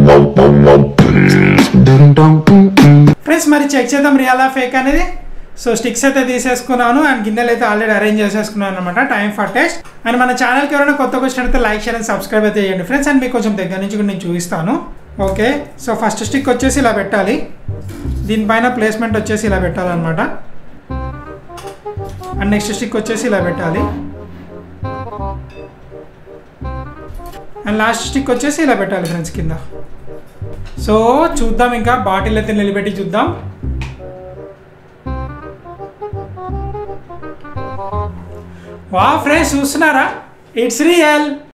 friends మరి check చేద్దాం real fake అనేది సో స్టిక్స్ అయితే తీసేసుకున్నాను అండ్ గిన్నెలు అయితే ఆల్రెడీ అరేంజ్ చేసేసుకున్నాను అనమాట టైం ఫర్ టెస్ట్ అండ్ మన ఛానల్కి ఎవరైనా కొత్త క్వశ్చన్ అయితే లైక్ షేర్ అండ్ సబ్స్క్రైబ్ అయితే చేయండి ఫ్రెండ్స్ అండ్ మీకు కొంచెం దగ్గర నుంచి కూడా నేను చూపిస్తాను ఓకే సో ఫస్ట్ స్టిక్ వచ్చేసి ఇలా పెట్టాలి దీనిపైన ప్లేస్మెంట్ వచ్చేసి ఇలా పెట్టాలన్నమాట అండ్ నెక్స్ట్ స్టిక్ వచ్చేసి ఇలా పెట్టాలి అండ్ లాస్ట్ స్టిక్ వచ్చేసి ఇలా పెట్టాలి ఫ్రెండ్స్ కింద సో చూద్దాం ఇంకా బాటిల్ అయితే నిలబెట్టి చూద్దాం వా ఫ్రెండ్స్ చూస్తున్నారా ఇట్స్ రియల్